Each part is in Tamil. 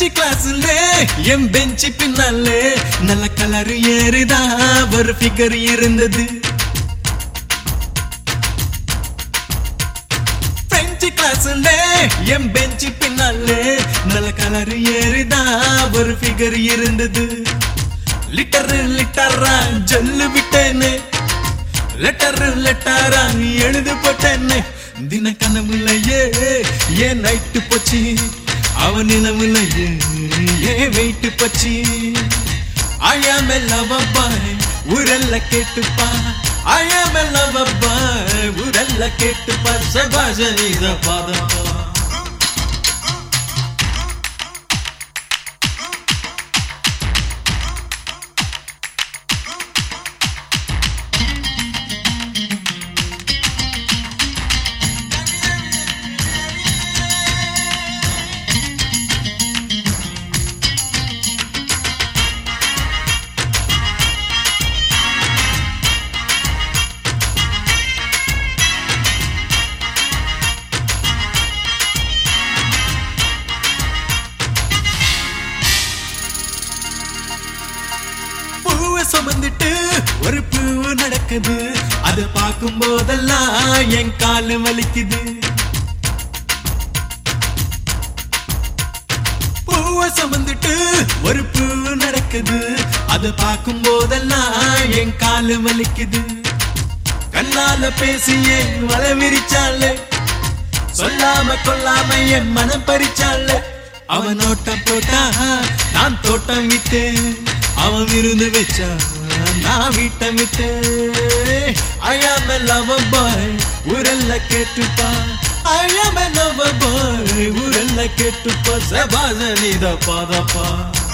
பிரெஞ்சு கிளாஸ்ல என் பெஞ்சு பின்னாலே நல்ல கலர் ஏறுதா ஒரு ஃபிகர் இருந்தது பிரெஞ்சு கிளாஸ்ல என் பெஞ்சு பின்னாலே நல்ல கலர் ஏறுதா ஒரு ஃபிகர் இருந்தது லிட்டர் லிட்டரா ஜொல்லு விட்டேன்னு லெட்டர் லெட்டரா எழுது போட்டேன்னு தின கனவுலையே ஏன் நைட்டு போச்சு அவன் நிலவுலையே ஏன் வெயிட்டு போச்சு ஐயாம லவப்பாய் ஊரெல்ல கேட்டுப்பா ஐயாம லவப்பாய் ஊரெல்ல கேட்டுப்பா சபாஷ நீத பாதப்பா பூவை சுமந்துட்டு ஒரு பூவு நடக்குது அதை பார்க்கும் போதெல்லாம் என் காலு வலிக்குது பூவை சுமந்துட்டு ஒரு பூவு நடக்குது அதை பார்க்கும் போதெல்லாம் என் காலு வலிக்குது கண்ணால பேசியே வலை விரிச்சாலே சொல்லாம கொல்லாம என் மனம் பறிச்சால அவன் நோட்டம் போட்டா நான் தோட்டம் விட்டேன் அவன் விருந்து வச்சா நான் வீட்டம் விட்டேன் ஐயாம லவ பாய் ஊரெல்ல கேட்டுப்பா ஐயாம லவ பாய் ஊரெல்ல கேட்டுப்பா சபாச நீத பாதப்பா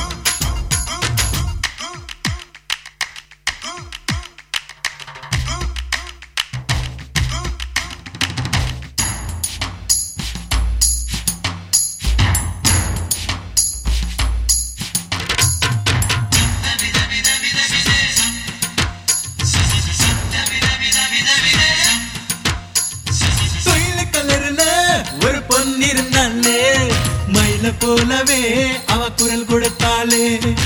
தொழில கலர்ல ஒரு பொண்ணு இருந்தாலே மயில போலவே அவ குரல் கொடுத்தாளே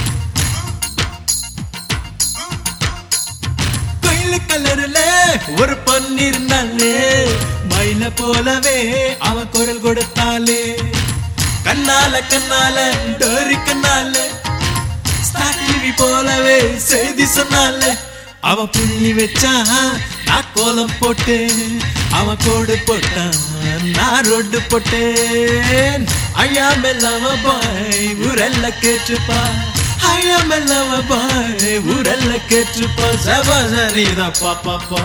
தொழில கலர்ல ஒரு பொண்ணு இருந்தாலே மயில போலவே அவ குரல் கொடுத்தாளே கண்ணால கண்ணால டோரி கண்ணால ஸ்டார் டிவி போலவே செய்தி சொன்னால அவ புள்ளி வச்சா நான் கோலம் போட்டேன் அவ கோடு போட்டான் நான் ரோடு போட்டேன் ஐயா மெல்லவ பாய் ஊரெல்ல கேட்டுப்பா ஐயா மெல்லவ பாய் ஊரெல்ல கேட்டுப்பா சபாசரிதா பாப்பா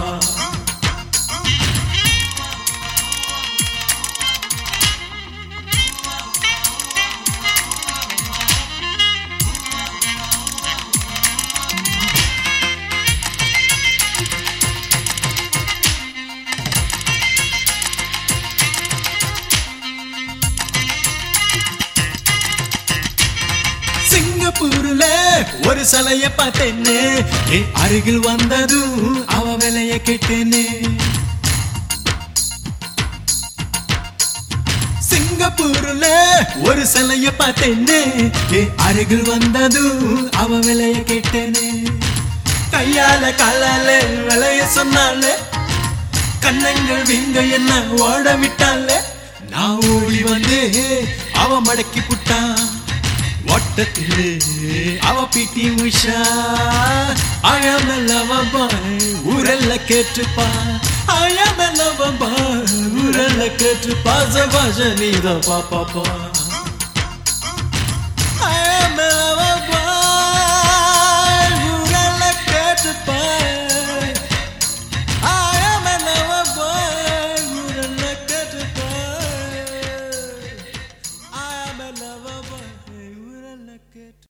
சிங்கப்பூர்ல ஒரு சிலைய பார்த்தேன்னு என் அருகில் வந்ததும் அவ விலைய கேட்டேன்னு சிங்கப்பூர்ல ஒரு சிலைய பார்த்தேன்னு என் அருகில் வந்ததும் அவ விலைய கேட்டேன்னு கையால காலால விலைய சொன்னாலே கண்ணங்கள் வீங்க என்ன ஓட விட்டால நான் ஓடி வந்து அவ மடக்கி புட்டான் ஓட்டத்திலே அவ பிடி உஷா ஐயம் லவ பாய் ஊரெல்ல கேட்டுப்பா ஐயம் லவ பாய் ஊரெல்ல கேட்டுப்பா சபாஷ நீத பாப்பா பா ஐயம் லவ பாய் ஊரெல்ல கேட்டுப்பா ஐயம் லவ பாய் ஊரெல்ல கேட்டுப்பா I am a lover boy, ஊரெல்ல கேட்டு